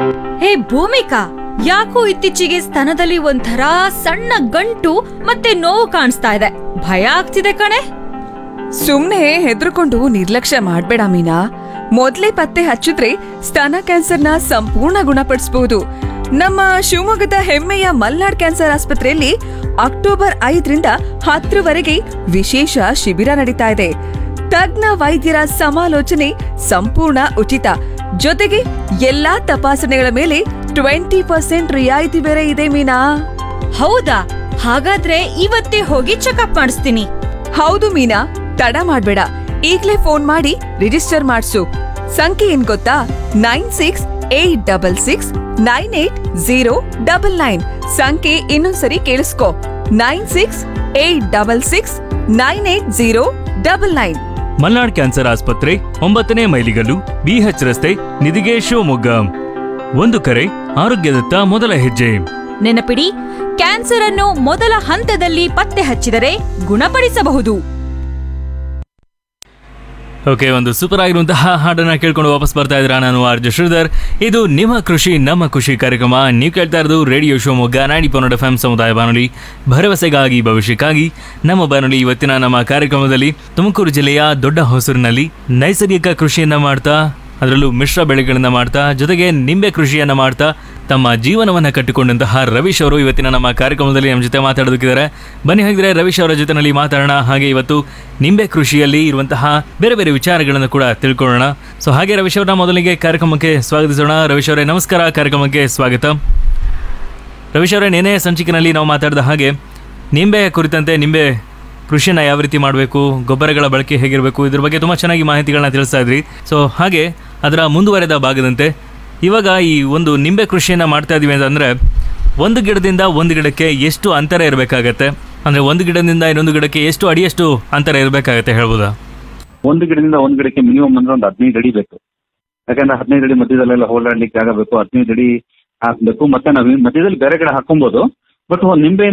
ಹೇ ಭೂಮಿಕಾ ಯಾಕೋ ಇತ್ತೀಚೆಗೆ ಸ್ತನದಲ್ಲಿ ಒಂಥರ ಸಣ್ಣ ಗಂಟು ಮತ್ತೆ ನೋವು ಕಾಣಿಸ್ತಾ ಇದೆ ಭಯ ಆಗ್ತಿದೆ ಕಣೆ ಸುಮ್ನೆ ಹೆದರ್ಕೊಂಡು ನಿರ್ಲಕ್ಷ್ಯ ಮಾಡ್ಬೇಡ ಮೀನಾ ಮೊದ್ಲೇ ಪತ್ತೆ ಹಚ್ಚಿದ್ರೆ ಸ್ತನ ಕ್ಯಾನ್ಸರ್ನ ಸಂಪೂರ್ಣ ಗುಣಪಡಿಸಬಹುದು ನಮ್ಮ ಶಿವಮೊಗ್ಗದ ಹೆಮ್ಮೆಯ ಮಲ್ನಾಡ್ ಕ್ಯಾನ್ಸರ್ ಆಸ್ಪತ್ರೆಯಲ್ಲಿ ಅಕ್ಟೋಬರ್ ಐದರಿಂದ ಹತ್ತರವರೆಗೆ ವಿಶೇಷ ಶಿಬಿರ ನಡೀತಾ ಇದೆ ತಜ್ಞ ವೈದ್ಯರ ಸಮಾಲೋಚನೆ ಸಂಪೂರ್ಣ ಉಚಿತ ಜೊತೆಗೆ ಎಲ್ಲಾ ತಪಾಸಣೆಗಳ ಮೇಲೆ ಟ್ವೆಂಟಿ ಪರ್ಸೆಂಟ್ ರಿಯಾಯಿತಿ ಬೇರೆ ಇದೆ ಮೀನಾ ಹೌದಾ ಹಾಗಾದ್ರೆ ಇವತ್ತೇ ಹೋಗಿ ಚೆಕಪ್ ಮಾಡಿಸ್ತೀನಿ ಹೌದು ಮೀನಾ ತಡ ಮಾಡ್ಬೇಡ ಈಗ್ಲೇ ಫೋನ್ ಮಾಡಿ ರಿಜಿಸ್ಟರ್ ಮಾಡ್ಸು ಸಂಖ್ಯೆ ಏನ್ ಗೊತ್ತಾ nine six eight double six nine eight zero double nine ಸಂಖ್ಯೆ ಇನ್ನೊಂದ್ಸರಿ ಕೇಳಿಸ್ಕೊ nine six eight double six nine eight zero double nine Malnad cancer ಆಸ್ಪತ್ರೆ ಒಂಬತ್ತನೇ ಮೈಲಿಗಲ್ಲು ಬಿಎಚ್ ರಸ್ತೆ ನಿಧಿಗೆ ಶಿವಮೊಗ್ಗ ಒಂದು ಕರೆ ಆರೋಗ್ಯದತ್ತ ಮೊದಲ ಹೆಜ್ಜೆ ನೆನಪಿಡಿ ಕ್ಯಾನ್ಸರ್ ಅನ್ನು ಮೊದಲ ಹಂತದಲ್ಲಿ ಪತ್ತೆ ಹಚ್ಚಿದರೆ ಗುಣಪಡಿಸಬಹುದು ಓಕೆ ಒಂದು ಸೂಪರ್ ಆಗಿರುವಂತಹ ಹಾಡನ್ನ ಕೇಳ್ಕೊಂಡು ವಾಪಸ್ ಬರ್ತಾ ಇದ್ರ ನಾನು ಆರ್ ಜೆ ಶ್ರೀಧರ್ ಇದು ನಿಮ್ಮ ಕೃಷಿ ನಮ್ಮ ಖುಷಿ ಕಾರ್ಯಕ್ರಮ ನೀವು ಕೇಳ್ತಾ ಇರೋದು ರೇಡಿಯೋ ಶಿವಮೊಗ್ಗ ನಾಡಿ ಪನ್ನಡ ಎಫ್ ಸಮುದಾಯ ಬಾನುಲಿ ಭರವಸೆಗಾಗಿ ಭವಿಷ್ಯಕ್ಕಾಗಿ ನಮ್ಮ ಬಾನುಲಿ ಇವತ್ತಿನ ನಮ್ಮ ಕಾರ್ಯಕ್ರಮದಲ್ಲಿ ತುಮಕೂರು ಜಿಲ್ಲೆಯ ದೊಡ್ಡ ಹೊಸೂರಿನಲ್ಲಿ ನೈಸರ್ಗಿಕ ಕೃಷಿಯನ್ನ ಮಾಡ್ತಾ ಅದರಲ್ಲೂ ಮಿಶ್ರ ಬೆಳೆಗಳನ್ನ ಮಾಡ್ತಾ ಜೊತೆಗೆ ನಿಂಬೆ ಕೃಷಿಯನ್ನ ಮಾಡ್ತಾ ತಮ್ಮ ಜೀವನವನ್ನ ಕಟ್ಟಿಕೊಂಡಂತಹ ರವೀಶ್ ಅವರು ಇವತ್ತಿನ ನಮ್ಮ ಕಾರ್ಯಕ್ರಮದಲ್ಲಿ ನಮ್ಮ ಜೊತೆ ಮಾತಾಡೋದಕ್ಕಿದ್ದಾರೆ ಬನ್ನಿ ಹಾಗಿದ್ರೆ ರವೀಶ್ ಅವರ ಜೊತೆನಲ್ಲಿ ಮಾತಾಡೋಣ ಹಾಗೆ ಇವತ್ತು ನಿಂಬೆ ಕೃಷಿಯಲ್ಲಿ ಇರುವಂತಹ ಬೇರೆ ಬೇರೆ ವಿಚಾರಗಳನ್ನು ಕೂಡ ತಿಳ್ಕೊಳ್ಳೋಣ ಸೊ ಹಾಗೆ ರವೀಶ್ ಅವರನ್ನ ಮೊದಲಿಗೆ ಕಾರ್ಯಕ್ರಮಕ್ಕೆ ಸ್ವಾಗತಿಸೋಣ ರವೀಶ್ ಅವರೇ ನಮಸ್ಕಾರ ಕಾರ್ಯಕ್ರಮಕ್ಕೆ ಸ್ವಾಗತ ರವೀಶ್ ಅವರೇ ನೇನೇ ಸಂಚಿಕೆನಲ್ಲಿ ನಾವು ಮಾತಾಡಿದ ಹಾಗೆ ನಿಂಬೆ ಕುರಿತಂತೆ ನಿಂಬೆ ಕೃಷಿನ ಯಾವ ರೀತಿ ಮಾಡಬೇಕು ಗೊಬ್ಬರಗಳ ಬಳಕೆ ಹೇಗಿರಬೇಕು ಇದ್ರ ಬಗ್ಗೆ ತುಂಬ ಚೆನ್ನಾಗಿ ಮಾಹಿತಿಗಳನ್ನ ತಿಳಿಸ್ತಾ ಇದ್ರಿ ಸೊ ಹಾಗೆ ಅದರ ಮುಂದುವರೆದ ಭಾಗದಂತೆ ಇವಾಗ ಈ ಒಂದು ನಿಂಬೆ ಕೃಷಿಯನ್ನು ಮಾಡ್ತಾ ಇದೀವಿ ಅಂತಂದರೆ ಒಂದು ಗಿಡದಿಂದ ಒಂದು ಗಿಡಕ್ಕೆ ಎಷ್ಟು ಅಂತರ ಇರಬೇಕಾಗತ್ತೆ ಅಂದರೆ ಒಂದು ಗಿಡದಿಂದ ಇನ್ನೊಂದು ಗಿಡಕ್ಕೆ ಎಷ್ಟು ಅಡಿಯಷ್ಟು ಅಂತರ ಇರಬೇಕಾಗತ್ತೆ ಹೇಳ್ಬೋದಾ ಒಂದು ಗಿಡದಿಂದ ಒಂದು ಗಿಡಕ್ಕೆ ಮಿನಿಮಮ್ ಅಂದ್ರೆ ಒಂದು ಹದಿನೈದು ಅಡಿ ಬೇಕು ಯಾಕಂದ್ರೆ ಹದಿನೈದು ಅಡಿ ಮಧ್ಯದಲ್ಲೆಲ್ಲ ಹೋಲಾಡ್ಲಿಕ್ಕೆ ಆಗಬೇಕು ಹದಿನೈದು ಅಡಿ ಹಾಕ್ಬೇಕು ಮತ್ತೆ ನಾವು ಈ ಮಧ್ಯದಲ್ಲಿ ಬೇರೆ ಗಿಡ ಹಾಕೊಬಹುದು ಬಟ್ ಒಂದು ನಿಂಬೆ